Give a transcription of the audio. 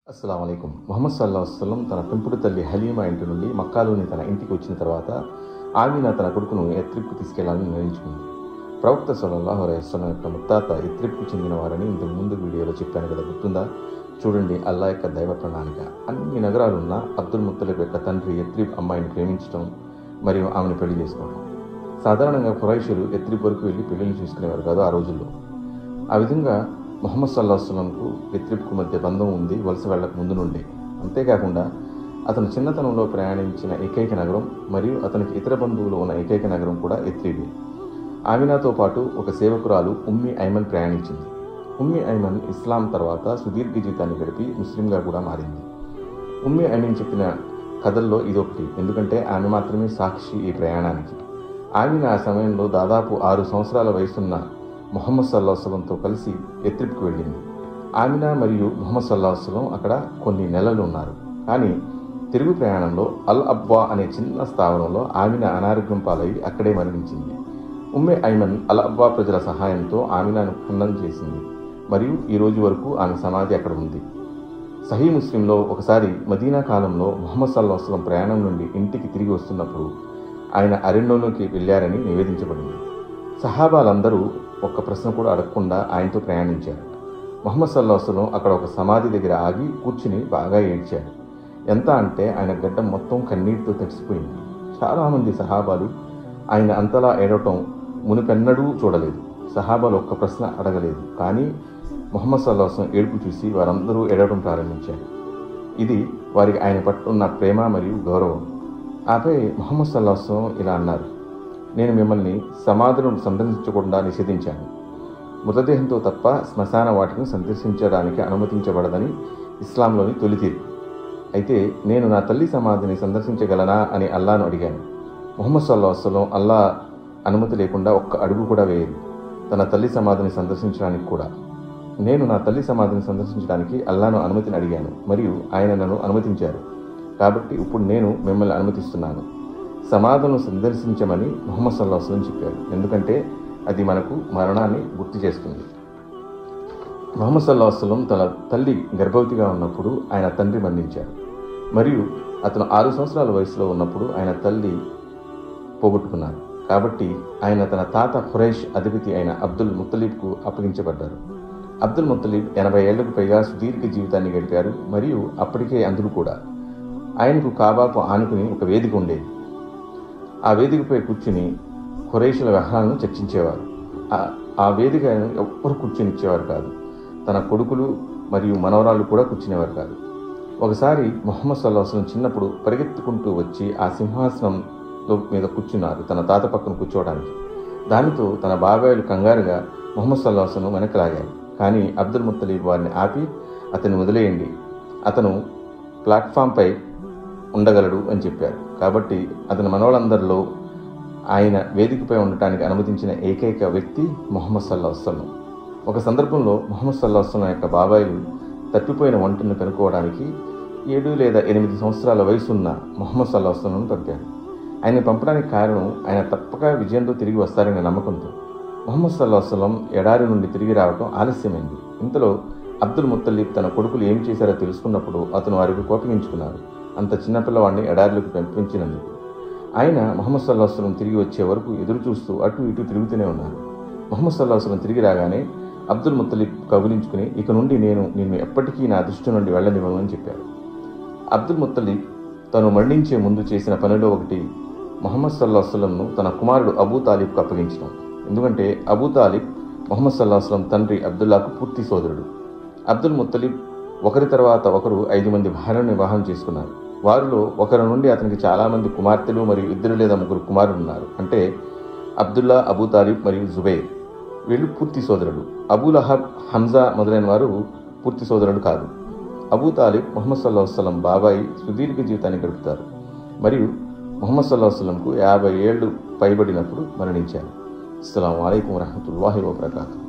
అస్సలం అయికం మొహమ్మద్ సల్లా వసలం తన పెంపుడు తల్లి హలీమా ఇంటి నుండి మక్కాలోని తన ఇంటికి వచ్చిన తర్వాత ఆమీనా తన కొడుకును ఎత్రిప్కు తీసుకెళ్లాలని నిర్ణయించుకుంది ప్రవక్త సల్లల్లాహు అలైస్లం యొక్క ముత్తాత ఎత్రిప్కు చెందిన వారని ఇంతకు ముందు వీడియోలో చెప్పాను కదా గుర్తుందా చూడండి అల్లా యొక్క దైవ ప్రణాళిక అన్ని నగరాలున్న అబ్దుల్ ముత్తలిబ్ యొక్క తండ్రి ఎత్రిబ్ అమ్మాయిని ప్రేమించడం మరియు ఆమెను పెళ్లి చేసుకోవడం సాధారణంగా ఖురైషులు ఎత్రిబ్ వరకు వెళ్ళి పెళ్లిని చేసుకునేవారు కాదు ఆ రోజుల్లో ఆ విధంగా మొహమ్మద్ సల్లాహస్లంకు ఎత్రిబ్కు మధ్య బంధం ఉంది వలస వెళ్ళక ముందు నుండి అంతేకాకుండా అతను చిన్నతనంలో ప్రయాణించిన ఏకైక నగరం మరియు అతనికి ఇతర బంధువులు ఉన్న ఏకైక నగరం కూడా ఎత్రిబే ఆమినాతో పాటు ఒక సేవకురాలు ఉమ్మి ఐమన్ ప్రయాణించింది ఉమ్మి ఐమన్ ఇస్లాం తర్వాత సుదీర్ఘ జీవితాన్ని గడిపి ముస్లింగా కూడా మారింది ఉమ్మి ఐమన్ చెప్పిన కథల్లో ఇదొకటి ఎందుకంటే ఆమె మాత్రమే సాక్షి ఈ ప్రయాణానికి ఆమెను ఆ సమయంలో దాదాపు ఆరు సంవత్సరాల వయసున్న మొహమ్మద్ సల్లాహసలంతో కలిసి ఎత్రిప్కు వెళ్ళింది ఆమినా మరియు మొహమ్మద్ సల్లాహసలం అక్కడ కొన్ని నెలలు ఉన్నారు కానీ తిరుగు ప్రయాణంలో అల్ అబ్వా అనే చిన్న స్థావరంలో ఆమిన అనారోగ్యం పాలై అక్కడే మరణించింది ఉమ్మె ఐమన్ అల్ అబ్వా ప్రజల సహాయంతో ఆమినాను ఖండం చేసింది మరియు ఈ రోజు వరకు ఆమె సమాధి అక్కడ ఉంది సహీ ముస్లింలో ఒకసారి మదీనా కాలంలో మొహమ్మద్ సల్లాహసలం ప్రయాణం నుండి ఇంటికి తిరిగి వస్తున్నప్పుడు ఆయన అరణ్యంలోకి వెళ్ళారని నివేదించబడింది సహాబాలందరూ ఒక్క ప్రశ్న కూడా అడగకుండా ఆయనతో ప్రయాణించారు మొహమ్మద్ సల్లాహసలం అక్కడ ఒక సమాధి దగ్గర ఆగి కూర్చుని బాగా ఏడ్చాడు ఎంత అంటే ఆయన గడ్డం మొత్తం కన్నీటితో తడిసిపోయింది చాలామంది సహాబాలు ఆయన అంతలా ఏడవటం మునిపెన్నడూ చూడలేదు సహాబాలు ఒక్క ప్రశ్న అడగలేదు కానీ మొహమ్మద్ సల్లాహసం ఏడుపు చూసి వారందరూ ఏడవడం ప్రారంభించారు ఇది వారికి ఆయన పట్ల ఉన్న ప్రేమ మరియు గౌరవం ఆపై మొహమ్మద్ సల్లాహసం ఇలా అన్నారు నేను మిమ్మల్ని సమాధులను సందర్శించకుండా నిషేధించాను మృతదేహంతో తప్ప శ్మశాన వాటిని సందర్శించడానికి అనుమతించబడదని ఇస్లాంలోని తొలి తీర్పు అయితే నేను నా తల్లి సమాధిని సందర్శించగలనా అని అల్లాను అడిగాను మొహమ్మద్ సల్లా వసలం అల్లా అనుమతి లేకుండా ఒక్క అడుగు కూడా వేయదు తన తల్లి సమాధిని సందర్శించడానికి కూడా నేను నా తల్లి సమాధిని సందర్శించడానికి అల్లాను అనుమతిని అడిగాను మరియు ఆయన నన్ను అనుమతించారు కాబట్టి ఇప్పుడు నేను మిమ్మల్ని అనుమతిస్తున్నాను సమాధులను సందర్శించమని మొహమ్మద్ సల్లా వసలం చెప్పారు ఎందుకంటే అది మనకు మరణాన్ని గుర్తు చేస్తుంది మొహమ్మద్ సల్లా వసలం తన తల్లి గర్భవతిగా ఉన్నప్పుడు ఆయన తండ్రి మరణించారు మరియు అతను ఆరు సంవత్సరాల వయసులో ఉన్నప్పుడు ఆయన తల్లి పోగొట్టుకున్నారు కాబట్టి ఆయన తన తాత ఖురైష్ అధిపతి అయిన అబ్దుల్ ముత్తలీబ్కు అప్పగించబడ్డారు అబ్దుల్ ముత్తలీబ్ ఎనభై ఏళ్లకు పైగా సుదీర్ఘ జీవితాన్ని గడిపారు మరియు అప్పటికే అందులు కూడా ఆయనకు కాబాకు ఆనుకుని ఒక వేదిక ఉండేది ఆ వేదికపై కూర్చుని ఖురైషుల వ్యవహారాలను చర్చించేవారు ఆ వేదికను ఎవ్వరు కూర్చొని ఇచ్చేవారు కాదు తన కొడుకులు మరియు మనవరాళ్ళు కూడా కూర్చునేవారు కాదు ఒకసారి మొహమ్మద్ సల్లాహం చిన్నప్పుడు పరిగెత్తుకుంటూ వచ్చి ఆ సింహాసనంలో మీద కూర్చున్నారు తన తాత పక్కన కూర్చోవడానికి దానితో తన బాబాయిలు కంగారుగా మొహమ్మద్ సల్లాహను వెనక్కి లాగారు కానీ అబ్దుల్ ముత్తలీబ్ వారిని ఆపి అతన్ని వదిలేయండి అతను ప్లాట్ఫామ్పై ఉండగలడు అని చెప్పారు కాబట్టి అతని మనవలందరిలో ఆయన వేదికపై ఉండటానికి అనుమతించిన ఏకైక వ్యక్తి మొహమ్మద్ సల్లా వసలం ఒక సందర్భంలో మొహమ్మద్ సల్లా వసలం యొక్క బాబాయిలు తప్పిపోయిన వంటను కనుక్కోవడానికి ఏడు లేదా ఎనిమిది సంవత్సరాల వయసున్న మొహమ్మద్ సల్లా వసలం పంపారు ఆయన పంపడానికి కారణం ఆయన తప్పక విజయంతో తిరిగి వస్తారనే నమ్మకంతో మొహమ్మద్ సల్లా వసలం ఎడారి నుండి తిరిగి రావడం ఆలస్యమైంది ఇంతలో అబ్దుల్ ముత్తలీబ్ తన కొడుకులు ఏం చేశారో తెలుసుకున్నప్పుడు అతను వారికి కోపగించుకున్నారు అంత చిన్నపిల్లవాడిని ఎడారిలోకి పంపించినందుకు ఆయన మొహమ్మద్ సల్లాహస్లం తిరిగి వచ్చే వరకు ఎదురు చూస్తూ అటు ఇటు తిరుగుతూనే ఉన్నారు మొహమ్మద్ సల్లాహస్లం తిరిగి రాగానే అబ్దుల్ ముత్తలీబ్ కబులించుకుని ఇక నుండి నేను నిన్ను ఎప్పటికీ నా దృష్టి నుండి వెళ్ళనివ్వమని చెప్పారు అబ్దుల్ ముత్తలీబ్ తను మరణించే ముందు చేసిన పనిలో ఒకటి మొహమ్మద్ సల్లాహస్లంను తన కుమారుడు అబూ తాలిబ్కు అప్పగించడం ఎందుకంటే అబూ తాలిబ్ మొహమ్మద్ సల్లాహస్లం తండ్రి అబ్దుల్లాకు పూర్తి సోదరుడు అబ్దుల్ ముత్తలీబ్ ఒకరి తర్వాత ఒకరు ఐదు మంది భార్యను వివాహం చేసుకున్నారు వారిలో ఒకరి నుండి అతనికి చాలామంది కుమార్తెలు మరియు ఇద్దరు లేదా ముగ్గురు కుమారులు ఉన్నారు అంటే అబ్దుల్లా అబూ తాలిబ్ మరియు జుబైర్ వీళ్ళు పూర్తి సోదరుడు అబూ లహబ్ హంజా మొదలైన వారు పూర్తి సోదరుడు కాదు అబూ తాలిబ్ మొహమ్మద్ సల్లా వసలం బాబాయి సుదీర్ఘ జీవితాన్ని గడుపుతారు మరియు మొహమ్మద్ సల్లా వసలంకు యాభై ఏళ్ళు పైబడినప్పుడు మరణించారు అస్సలం అయికం వరహమూల వబర్కాతూ